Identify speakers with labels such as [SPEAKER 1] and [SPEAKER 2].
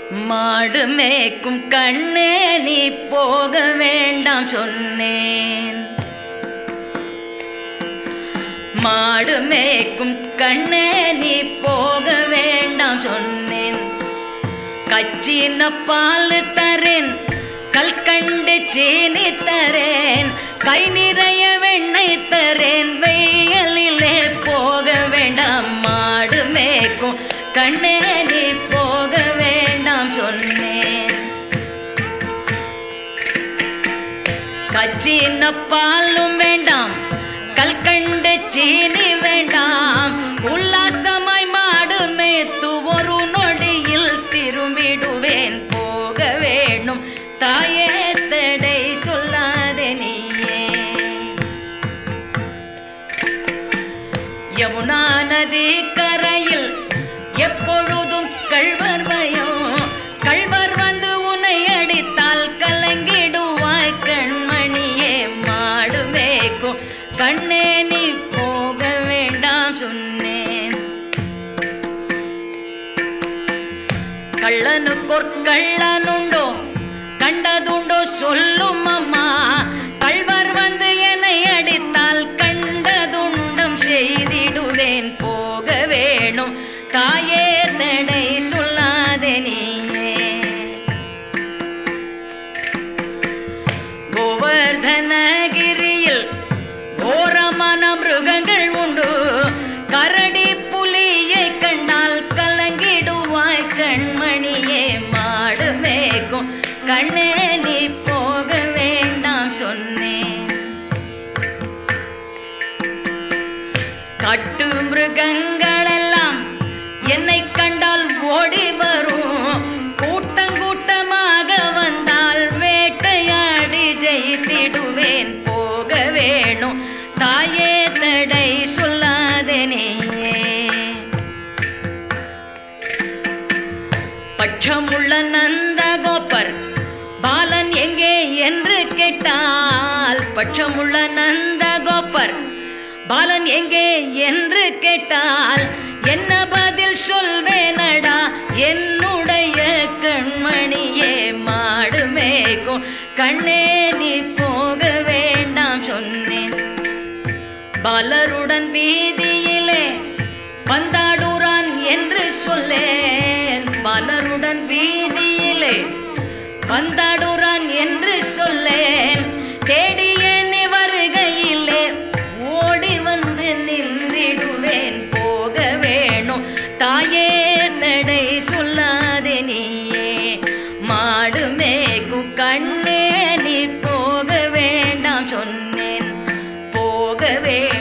[SPEAKER 1] மாடு மேய்க்கும் கண்ணே நீ போக வேண்டாம் சொன்னேன் மாடு மேய்க்கும் கண்ணே நீ போக வேண்டாம் சொன்னேன் கச்சின பால் தரேன் கல்கண்டு சீனி தரேன் கை நிறைய வெண்ணெய் தரேன் வெயிலிலே போக வேண்டாம் மாடு மேய்க்கும் கண்ணே நீ போக வேண்டாம் சொன்னேன் கச்சின பாலும் வேண்டாம் கல்கண்டு சீனி வேண்டாம் உல்லாசமாய் மாடு மேத்து ஒரு நொடியில் திரும்பிடுவேன் போக வேணும் தாயே தடை சொல்லாதே நீயே யமுனா நதி கரையில் எப்பொழுதும் கள்வர் பயம் கள்வர் வந்து உன்னை அடித்தால் கலங்கிடுவாய் கண்மணியே மாடு மேய்க்கும் கண்ணே நீ போக வேண்டாம் சொன்னேன் கள்ளனுக்கொர் கள்ளனுண்டோ கண்டதுண்டோ சொல்லும் அம்மா கள்வர் வந்து என்னை அடித்தால் கண்டதுண்டம் செய்திடுவேன் போக வேணும் தாயே தடை சொல்லாதே நீயே கோவர்தனகிரியில் கோரமான மிருகங்கள் உண்டு கரடி புலியை கண்டால் கலங்கிடுவாய் கண்மணியே மாடு மேய்க்கும் கண்ணே நீ போக வேண்டாம் சொன்னேன் கட்டு மிருகங்களெல்லாம் என்னை கண்டால் ஓடி வரும் கூட்டங்கூட்டமாக வந்தால் வேட்டையாடி ஜெயித்திடுவேன் போக வேணும் தாயே தடை சொல்லாதே நீயே பட்சமுள்ள நந்தகோபர் பாலன் எங்கே என்று கேட்டால் பட்சமுள்ள நந்தகோபர் பாலன் எங்கே என்று கேட்டால் என்ன பதில் சொல்வேனடா என்னுடைய கண்மணியே மாடு மேய்க்கும் கண்ணே நீ போக வேண்டாம் சொன்னேன் பாலருடன் வீதியிலே பந்தாடுறான் என்று சொல்லேன் பாலருடன் வீதியிலே பந்தாடுறான் என்று சொல்லேன் தேடிய நீ வருகையிலே ஓடி வந்து நின்றிடுவேன் போக வேணும் தாயே தடை சொல்லாதே நீயே மாடு மேய்க்கும் கண்ணே நீ போக வேண்டாம் சொன்னேன் போக வேண்டாம்